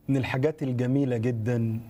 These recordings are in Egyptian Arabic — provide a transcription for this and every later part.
من الحاجات الجميلة جدا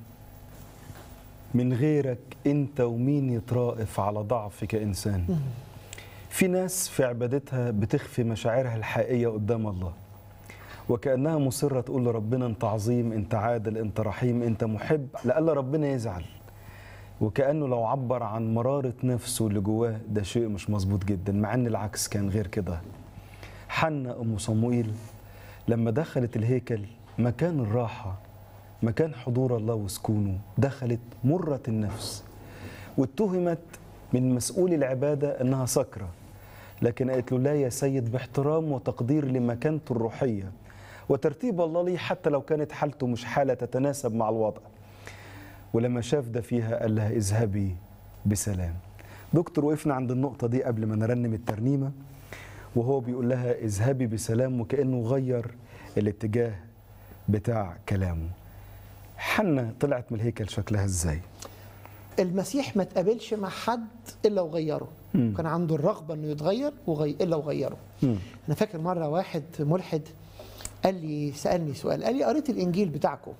من غيرك انت ومين يترائف على ضعف كإنسان في ناس في عبادتها بتخفي مشاعرها الحقيقية قدام الله وكأنها مصرة تقول لربنا انت عظيم انت عادل انت رحيم انت محب لألا ربنا يزعل وكأنه لو عبر عن مرارة نفسه اللي جواه ده شيء مش مظبوط جدا مع ان العكس كان غير كده حنا أم صموئيل لما دخلت الهيكل مكان الراحة مكان حضور الله وسكونه دخلت مرة النفس واتهمت من مسؤول العبادة أنها سكرة لكن قالت له لا يا سيد باحترام وتقدير لمكانته الروحية وترتيب الله ليه حتى لو كانت حالته مش حالة تتناسب مع الوضع ولما شاف ده فيها قال لها اذهبي بسلام دكتور وقفنا عند النقطة دي قبل ما نرنم الترنيمة وهو بيقول لها اذهبي بسلام وكأنه غير الاتجاه بتاع كلامه حنا طلعت من الهيكل شكلها ازاي المسيح ما تقابلش مع حد الا وغيره مم. كان عنده الرغبه انه يتغير وغي... الا وغيره مم. انا فاكر مره واحد ملحد قال لي سالني سؤال قال لي قريت الانجيل بتاعكم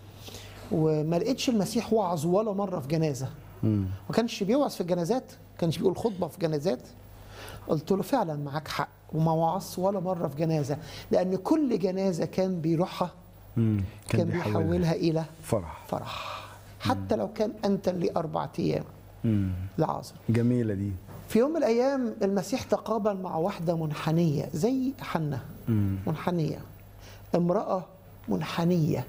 وما لقيتش المسيح وعظ ولا مره في جنازه مم. ما كانش بيوعظ في الجنازات ما كانش بيقول خطبه في جنازات قلت له فعلا معاك حق وما وعظ ولا مره في جنازه لان كل جنازه كان بيروحها مم. كان بيحولها الى فرح فرح حتى لو كان انت لاربع ايام مم. لعازر جميلة دي في يوم من الايام المسيح تقابل مع واحده منحنيه زي حنه مم. منحنيه امراه منحنيه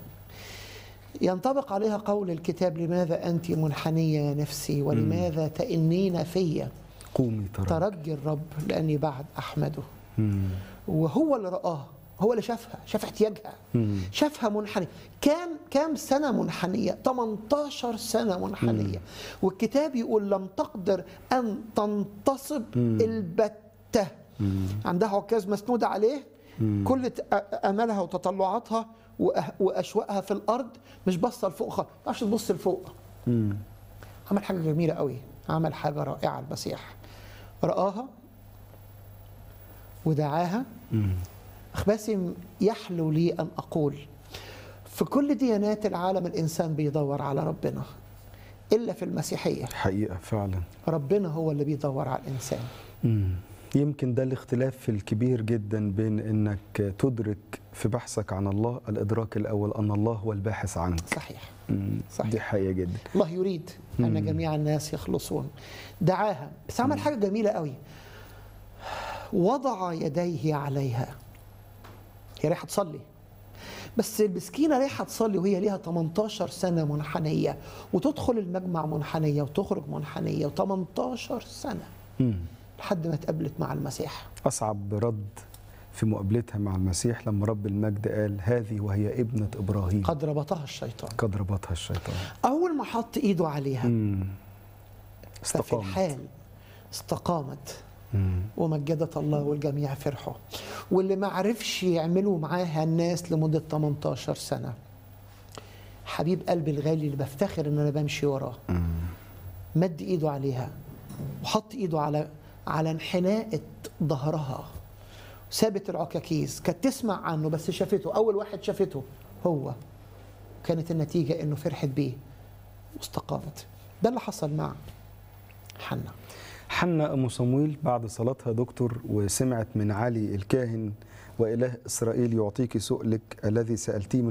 ينطبق عليها قول الكتاب لماذا انت منحنيه يا نفسي ولماذا تئنين في قومي ترى ترجي الرب لاني بعد احمده مم. وهو اللي رآها هو اللي شافها شاف احتياجها مم. شافها منحنية كام كام سنة منحنية 18 سنة منحنية والكتاب يقول لم تقدر أن تنتصب البتة عندها عكاز مسنودة عليه كل ت- أ- أملها وتطلعاتها وأه- وأشواقها في الأرض مش باصة لفوق خالص ما تعرفش تبص لفوق مم. عمل حاجة جميلة قوي عمل حاجة رائعة المسيح رآها ودعاها مم. أخ باسم يحلو لي أن أقول في كل ديانات العالم الإنسان بيدور على ربنا إلا في المسيحية حقيقة فعلا ربنا هو اللي بيدور على الإنسان مم. يمكن ده الاختلاف الكبير جدا بين انك تدرك في بحثك عن الله الادراك الاول ان الله هو الباحث عنك صحيح مم. صحيح. دي حقيقة جدا الله يريد أن جميع الناس يخلصون دعاها بس عمل حاجة جميلة قوي وضع يديه عليها هي رايحة تصلي بس المسكينة رايحة تصلي وهي ليها 18 سنة منحنية وتدخل المجمع منحنية وتخرج منحنية و18 سنة مم. لحد ما اتقابلت مع المسيح اصعب رد في مقابلتها مع المسيح لما رب المجد قال هذه وهي ابنة ابراهيم قد ربطها الشيطان قد ربطها الشيطان أول ما حط إيده عليها مم. ففي استقامت الحال استقامت مم. ومجدت الله والجميع فرحوا واللي ما عرفش يعملوا معاها الناس لمدة 18 سنة حبيب قلبي الغالي اللي بفتخر ان انا بمشي وراه مم. مد ايده عليها وحط ايده على على انحناءة ظهرها سابت العكاكيز كانت تسمع عنه بس شافته اول واحد شافته هو كانت النتيجة انه فرحت بيه واستقامت ده اللي حصل مع حنا حنا ام صمويل بعد صلاتها دكتور وسمعت من علي الكاهن واله اسرائيل يعطيك سؤلك الذي سالتيه من